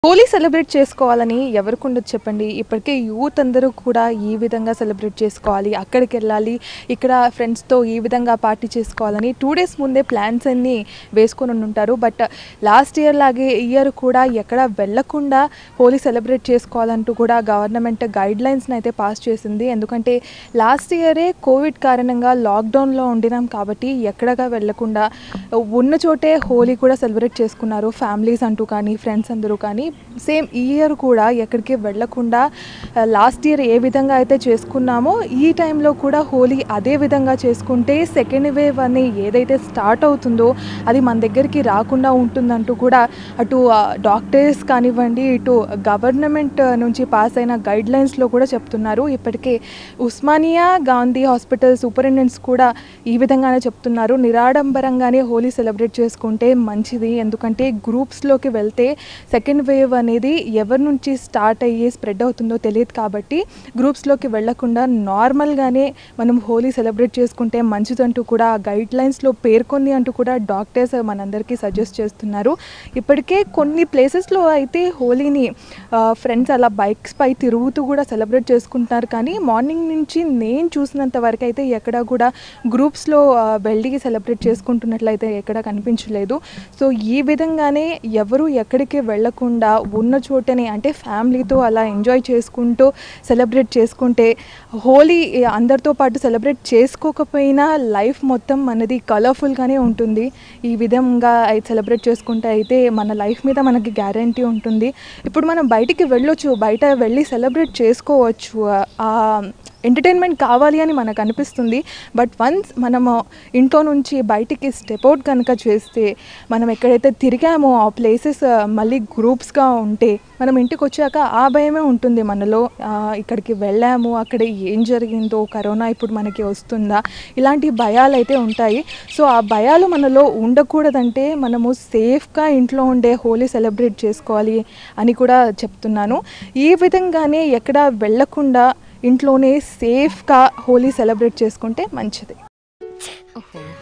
Holi celebrate చేసుకోవాలని ఎవరికి ఉండదు చెప్పండి ఇప్పటికే యూత్ అందరూ కూడా ఈ విధంగా సెలబ్రేట్ చేసుకోవాలి అక్కడికి వెళ్ళాలి ఇక్కడ ఫ్రెండ్స్తో ఈ విధంగా పార్టీ చేసుకోవాలని టూ డేస్ ముందే ప్లాన్స్ అన్నీ వేసుకొని ఉంటారు బట్ లాస్ట్ ఇయర్ లాగే ఈ ఇయర్ కూడా ఎక్కడ వెళ్ళకుండా హోలీ సెలబ్రేట్ చేసుకోవాలంటూ కూడా గవర్నమెంట్ గైడ్ లైన్స్ని అయితే పాస్ చేసింది ఎందుకంటే లాస్ట్ ఇయరే కోవిడ్ కారణంగా లాక్డౌన్లో ఉండినాం కాబట్టి ఎక్కడగా వెళ్ళకుండా ఉన్న చోటే హోలీ కూడా సెలబ్రేట్ చేసుకున్నారు ఫ్యామిలీస్ అంటూ కానీ ఫ్రెండ్స్ అందరూ కానీ సేమ్ ఈ ఇయర్ కూడా ఎక్కడికి వెళ్ళకుండా లాస్ట్ ఇయర్ ఏ విధంగా అయితే చేసుకున్నామో ఈ టైంలో కూడా హోలీ అదే విధంగా చేసుకుంటే సెకండ్ వేవ్ అని ఏదైతే స్టార్ట్ అవుతుందో అది మన దగ్గరికి రాకుండా ఉంటుందంటూ కూడా అటు డాక్టర్స్ కానివ్వండి ఇటు గవర్నమెంట్ నుంచి పాస్ అయిన గైడ్ లైన్స్లో కూడా చెప్తున్నారు ఇప్పటికే ఉస్మానియా గాంధీ హాస్పిటల్ సూపరింటెండెంట్స్ కూడా ఈ విధంగానే చెప్తున్నారు నిరాడంబరంగానే హోలీ సెలబ్రేట్ చేసుకుంటే మంచిది ఎందుకంటే గ్రూప్స్లోకి వెళ్తే సెకండ్ వేవ్ అనేది ఎవరి నుంచి స్టార్ట్ అయ్యి స్ప్రెడ్ అవుతుందో తెలియదు కాబట్టి గ్రూప్స్లోకి వెళ్లకుండా నార్మల్గానే మనం హోలీ సెలబ్రేట్ చేసుకుంటే మంచిదంటూ కూడా గైడ్ లైన్స్లో పేర్కొంది అంటూ కూడా డాక్టర్స్ మనందరికీ సజెస్ట్ చేస్తున్నారు ఇప్పటికే కొన్ని ప్లేసెస్లో అయితే హోలీని ఫ్రెండ్స్ అలా బైక్స్ పై తిరుగుతూ కూడా సెలబ్రేట్ చేసుకుంటున్నారు కానీ మార్నింగ్ నుంచి నేను చూసినంత వరకు అయితే ఎక్కడ కూడా గ్రూప్స్లో వెళ్ళి సెలబ్రేట్ చేసుకుంటున్నట్లయితే ఎక్కడ కనిపించలేదు సో ఈ విధంగానే ఎవరు ఎక్కడికి వెళ్లకుండా ఉన్న చోటనే అంటే ఫ్యామిలీతో అలా ఎంజాయ్ చేసుకుంటూ సెలబ్రేట్ చేసుకుంటే హోలీ అందరితో పాటు సెలబ్రేట్ చేసుకోకపోయినా లైఫ్ మొత్తం మనది కలర్ఫుల్గానే ఉంటుంది ఈ విధంగా సెలబ్రేట్ చేసుకుంటే అయితే మన లైఫ్ మీద మనకి గ్యారంటీ ఉంటుంది ఇప్పుడు మనం బయటికి వెళ్ళొచ్చు బయట వెళ్ళి సెలబ్రేట్ చేసుకోవచ్చు ఆ ఎంటర్టైన్మెంట్ కావాలి అని మనకు అనిపిస్తుంది బట్ వన్స్ మనము ఇంట్లో నుంచి బయటికి స్టెప్ అవుట్ కనుక చేస్తే మనం ఎక్కడైతే తిరిగామో ఆ ప్లేసెస్ మళ్ళీ గ్రూప్స్గా ఉంటే మనం ఇంటికి వచ్చాక ఆ భయమే ఉంటుంది మనలో ఇక్కడికి వెళ్ళాము అక్కడ ఏం జరిగిందో కరోనా ఇప్పుడు మనకి వస్తుందా ఇలాంటి భయాలు అయితే ఉంటాయి సో ఆ భయాలు మనలో ఉండకూడదంటే మనము సేఫ్గా ఇంట్లో ఉండే హోలీ సెలబ్రేట్ చేసుకోవాలి అని కూడా చెప్తున్నాను ఈ విధంగానే ఎక్కడ వెళ్ళకుండా ఇంట్లోనే సేఫ్గా హోలీ సెలబ్రేట్ చేసుకుంటే మంచిది ఓహో